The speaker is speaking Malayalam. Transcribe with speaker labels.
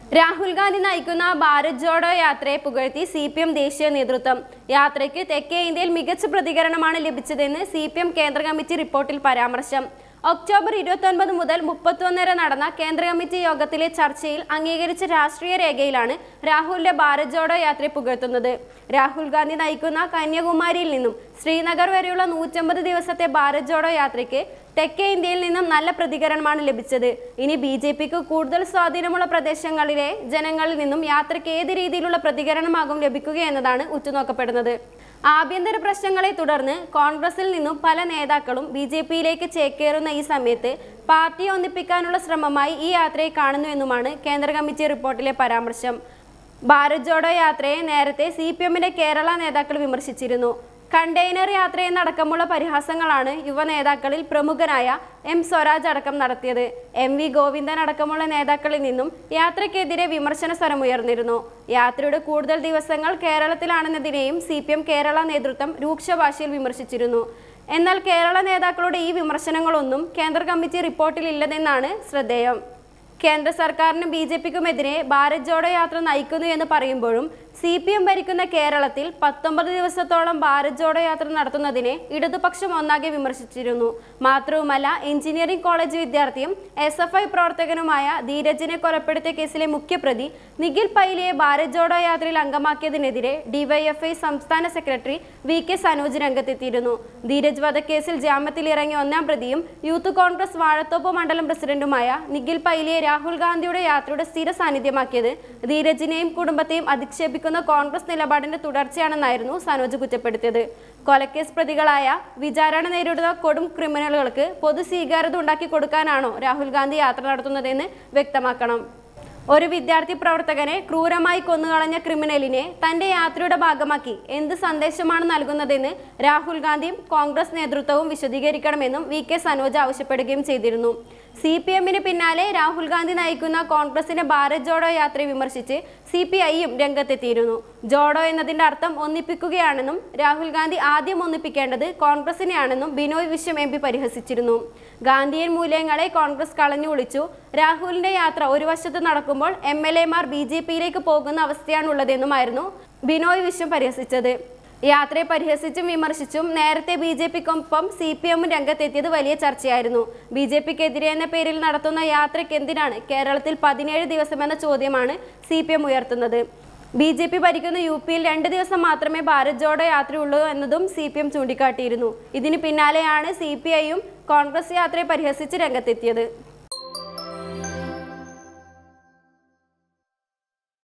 Speaker 1: രാഹുൽ ഗാന്ധി നയിക്കുന്ന ഭാരത് ജോഡോ യാത്രയെ പുകഴ്ത്തി സി പി എം ദേശീയ നേതൃത്വം യാത്രയ്ക്ക് തെക്കേ ഇന്ത്യയിൽ മികച്ച പ്രതികരണമാണ് ലഭിച്ചതെന്ന് സി പി എം കേന്ദ്ര കമ്മിറ്റി റിപ്പോർട്ടിൽ പരാമർശം ഒക്ടോബർ ഇരുപത്തൊൻപത് മുതൽ മുപ്പത്തൊന്ന് വരെ നടന്ന കേന്ദ്ര കമ്മിറ്റി യോഗത്തിലെ ചർച്ചയിൽ അംഗീകരിച്ച രാഷ്ട്രീയ രേഖയിലാണ് രാഹുലിന്റെ ഭാരത് ജോഡോ യാത്രയെ പുകഴ്ത്തുന്നത് രാഹുൽ ഗാന്ധി നയിക്കുന്ന കന്യാകുമാരിയിൽ നിന്നും ശ്രീനഗർ വരെയുള്ള നൂറ്റമ്പത് ദിവസത്തെ ഭാരത് ജോഡോ യാത്രയ്ക്ക് തെക്കേ ഇന്ത്യയിൽ നിന്നും നല്ല പ്രതികരണമാണ് ലഭിച്ചത് ഇനി ബി ജെ പിക്ക് കൂടുതൽ സ്വാധീനമുള്ള പ്രദേശങ്ങളിലെ ജനങ്ങളിൽ നിന്നും യാത്രയ്ക്ക് ഏത് രീതിയിലുള്ള പ്രതികരണമാകും ലഭിക്കുക എന്നതാണ് ഉറ്റുനോക്കപ്പെടുന്നത് ആഭ്യന്തര പ്രശ്നങ്ങളെ തുടർന്ന് കോൺഗ്രസിൽ നിന്നും പല നേതാക്കളും ബി ജെ പിയിലേക്ക് ചേക്കേറുന്ന ഈ സമയത്ത് പാർട്ടിയെ ഒന്നിപ്പിക്കാനുള്ള ശ്രമമായി ഈ യാത്രയെ കാണുന്നു എന്നുമാണ് കേന്ദ്ര കമ്മിറ്റി റിപ്പോർട്ടിലെ പരാമർശം ഭാരത് ജോഡോ യാത്രയെ നേരത്തെ സി പി എമ്മിന്റെ കേരള നേതാക്കൾ വിമർശിച്ചിരുന്നു കണ്ടെയ്നർ യാത്രയെന്നടക്കമുള്ള പരിഹാസങ്ങളാണ് യുവ നേതാക്കളിൽ പ്രമുഖനായ എം സ്വരാജ് അടക്കം നടത്തിയത് എം വി ഗോവിന്ദൻ അടക്കമുള്ള നേതാക്കളിൽ നിന്നും യാത്രയ്ക്കെതിരെ വിമർശന സ്വരമുയർന്നിരുന്നു യാത്രയുടെ കൂടുതൽ ദിവസങ്ങൾ കേരളത്തിലാണെന്നതിനെയും സി പി എം കേരള നേതൃത്വം രൂക്ഷ ഭാഷയിൽ വിമർശിച്ചിരുന്നു എന്നാൽ കേരള നേതാക്കളുടെ ഈ വിമർശനങ്ങളൊന്നും കേന്ദ്ര കമ്മിറ്റി റിപ്പോർട്ടിൽ ഇല്ലതെന്നാണ് ശ്രദ്ധേയം കേന്ദ്ര സർക്കാരിനും ബി ജെ പിക്കുമെതിരെ ഭാരത് ജോഡോ യാത്ര നയിക്കുന്നു എന്ന് പറയുമ്പോഴും സി പി എം ഭരിക്കുന്ന കേരളത്തിൽ പത്തൊമ്പത് ദിവസത്തോളം ഭാരത് ജോഡോ യാത്ര നടത്തുന്നതിനെ ഇടതുപക്ഷം ഒന്നാകെ വിമർശിച്ചിരുന്നു മാത്രവുമല്ല എഞ്ചിനീയറിംഗ് കോളേജ് വിദ്യാർത്ഥിയും എസ് എഫ് ഐ പ്രവർത്തകനുമായ ധീരജിനെ കൊലപ്പെടുത്തിയ കേസിലെ മുഖ്യപ്രതി നിഖിൽ പൈലിയെ ഭാരത് ജോഡോ യാത്രയിൽ അംഗമാക്കിയതിനെതിരെ ഡിവൈഎഫ്ഐ സംസ്ഥാന സെക്രട്ടറി വി കെ സനോജ് രംഗത്തെത്തിയിരുന്നു ധീരജ് വധക്കേസിൽ ജാമ്യത്തിൽ ഇറങ്ങിയ ഒന്നാം പ്രതിയും യൂത്ത് കോൺഗ്രസ് വാഴത്തോപ്പ് മണ്ഡലം പ്രസിഡന്റുമായ നിഖിൽ പൈലിയെ രാഹുൽ ഗാന്ധിയുടെ യാത്രയുടെ സ്ഥിര സാന്നിധ്യമാക്കിയത് ധീരജിനെയും കുടുംബത്തെയും അധിക്ഷേപിക്കുന്ന കോൺഗ്രസ് നിലപാടിന്റെ തുടർച്ചയാണെന്നായിരുന്നു സനോജ് കുറ്റപ്പെടുത്തിയത് കൊലക്കേസ് പ്രതികളായ വിചാരണ നേരിടുന്ന കൊടും ക്രിമിനലുകൾക്ക് പൊതു സ്വീകാര്യത ഉണ്ടാക്കി കൊടുക്കാനാണോ രാഹുൽ ഗാന്ധി യാത്ര നടത്തുന്നതെന്ന് വ്യക്തമാക്കണം ഒരു വിദ്യാർത്ഥി പ്രവർത്തകനെ ക്രൂരമായി കൊന്നുകളഞ്ഞ ക്രിമിനലിനെ തന്റെ യാത്രയുടെ ഭാഗമാക്കി എന്ത് സന്ദേശമാണ് നൽകുന്നതെന്ന് രാഹുൽ ഗാന്ധിയും കോൺഗ്രസ് നേതൃത്വവും വിശദീകരിക്കണമെന്നും വി കെ സനോജ് ആവശ്യപ്പെടുകയും ചെയ്തിരുന്നു സി പി എമ്മിന് പിന്നാലെ രാഹുൽ ഗാന്ധി നയിക്കുന്ന കോൺഗ്രസിന്റെ ഭാരത് ജോഡോ യാത്രയെ വിമർശിച്ച് സി പി ഐയും രംഗത്തെത്തിയിരുന്നു ജോഡോ എന്നതിന്റെ അർത്ഥം ഒന്നിപ്പിക്കുകയാണെന്നും രാഹുൽ ഗാന്ധി ആദ്യം ഒന്നിപ്പിക്കേണ്ടത് കോൺഗ്രസിനെയാണെന്നും ബിനോയ് വിശ്വം എം പി പരിഹസിച്ചിരുന്നു ഗാന്ധിയൻ മൂല്യങ്ങളെ കോൺഗ്രസ് കളഞ്ഞു ഒളിച്ചു രാഹുലിന്റെ യാത്ര ഒരു വശത്ത് നടക്കുമ്പോൾ എം എൽ എമാർ ബി ജെ പിയിലേക്ക് പോകുന്ന അവസ്ഥയാണുള്ളതെന്നുമായിരുന്നു ബിനോയ് വിശ്വം പരിഹസിച്ചത് യാത്രയെ പരിഹസിച്ചും വിമർശിച്ചും നേരത്തെ ബി ജെ പിക്കൊപ്പം സി പി എമ്മും രംഗത്തെത്തിയത് വലിയ ചർച്ചയായിരുന്നു ബി ജെ പിക്കെതിരെ എന്ന പേരിൽ നടത്തുന്ന യാത്രയ്ക്ക് എന്തിനാണ് കേരളത്തിൽ പതിനേഴ് ദിവസമെന്ന ചോദ്യമാണ് സി പി എം ഉയർത്തുന്നത് ബി ജെ പി ഭരിക്കുന്ന യു പിയിൽ രണ്ട് ദിവസം മാത്രമേ ഭാരത് ജോഡോ യാത്രയുള്ളൂ എന്നതും സി പി എം ചൂണ്ടിക്കാട്ടിയിരുന്നു ഇതിന് പിന്നാലെയാണ് സി പി ഐയും കോൺഗ്രസ് യാത്രയെ പരിഹസിച്ച് രംഗത്തെത്തിയത്